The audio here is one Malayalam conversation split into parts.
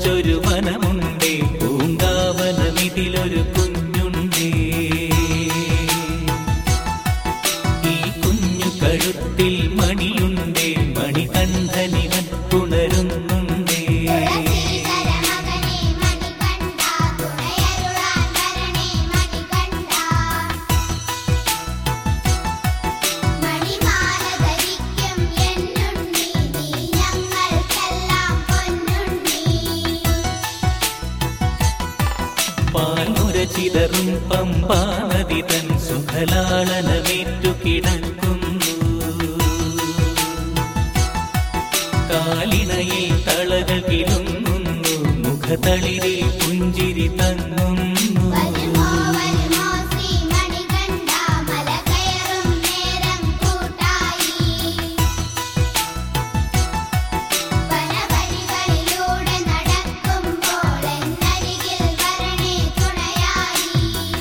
കൊതിച്ചൊരു വനമുണ്ടേ പൂങ്കാവനമിതിലൊരു കുഞ്ഞുണ്ടേ ഈ കുഞ്ഞു കഴുത്തിൽ മണിയുണ്ടേ മണികണ്ഠനിവൻ പുണരുന്നുണ്ടേ തുളസീധരമകനേ മണികണ്ഠ തുണയരുളാൻ വരണേ മണികണ്ഠ മണിമാല ധരിക്കും എന്നുണ്ണി നീ ഞങ്ങൾക്കെല്ലാം പൊന്നുണ്ണി പാൽമുര ചിതറും പമ്പാനദി തൻ സുഖലാളനമേറ്റു കിടക്കുന്നു കാലിണയിൽ തളകൾ കിളുങ്ങുന്നു മുഖതളിരിൽ പുഞ്ചിരി തങ്ങുന്നു വരുമോ വരുമോ ശ്രീ മണികണ്ഠ മല കയറും നേരം കൂട്ടായി വനവഴികളിലൂടെ നടക്കുമ്പോൾ എന്നരികിൽ വരണേ തുണയായി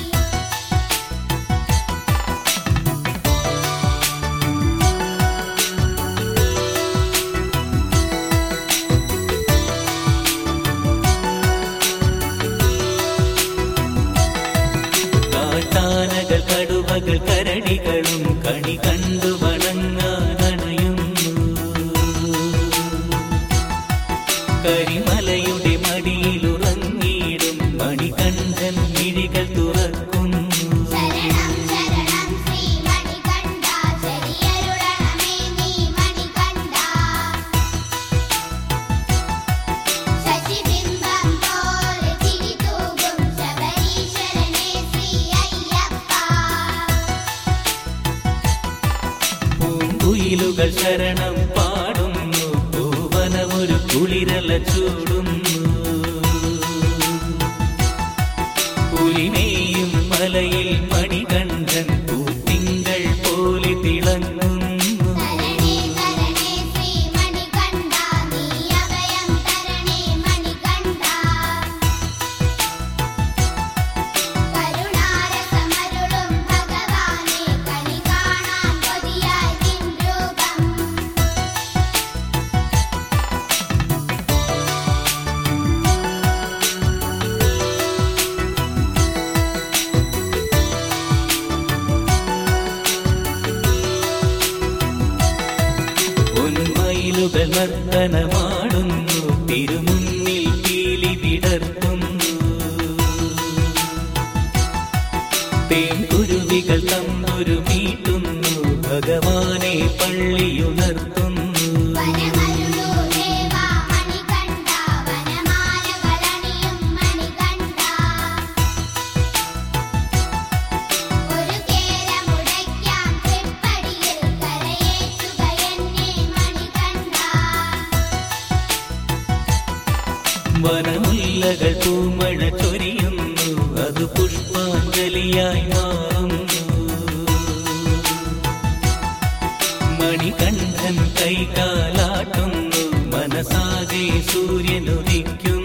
കാട്ടാനകൾ കടുവകൾ കരടികളും കണി കണ്ടു വണങ്ങാനണയുന്നു കരിമലയുടെ മടിയിലുറങ്ങിയിടും മണികണ്ഠൻ മിഴികൾ തുറക്കുന്നു ശരണം ശരണം ശ്രീ മണികണ്ഠ ശരിയരുളണമേ നീ മണികണ്ഠ ശശിബിംബം പോലെ ചിരി തൂകും ശബരീശ്വരനേ ശ്രീ അയ്യപ്പ പൂങ്കുയിലുകൾ ശരണം പാടുന്നു പൂവനമൊരു കുളിരല ചൂടുന്നു പുലിനെയും മലയിൽ മണികണ്ഠൻ പൂത്തിങ്കൾ പോലെ തിളങ്ങുന്നു തരണേ തരണേ ശ്രീ മണികണ്ഠ നീ അഭയം തരണേ മണികണ്ഠ കരുണാരസമരുളും ഭഗവാനെ കണി കാണാൻ കൊതിയായി നിൻ രൂപം പൊന്മയിലുകൾ നർത്തനമാടുന്നു തിരുമുന്നിൽ പീലി വിടർത്തുന്നു തേൻകുരുവികൾ തമ്പുരു മീട്ടുന്നു ഭഗവാനെ പള്ളിയുണർത്തുന്നു വനമരുളൂ ദേവാ മണികണ്ഠ വനമാലകളണിയും മണികണ്ഠ ഒരു കേരമുടയ്ക്കാം തൃപ്പടിയിൽ കരയേറ്റുക എന്നെ മണികണ്ഠ വനമുല്ലകൾ പൂമഴ ചൊരിയുന്നു അത് പുഷ്പാഞ്ജലിയായി മാറുന്നു മണികണ്ഠൻ കൈകാലാട്ടുന്നു മനസാകെ സൂര്യനുദിക്കുന്നു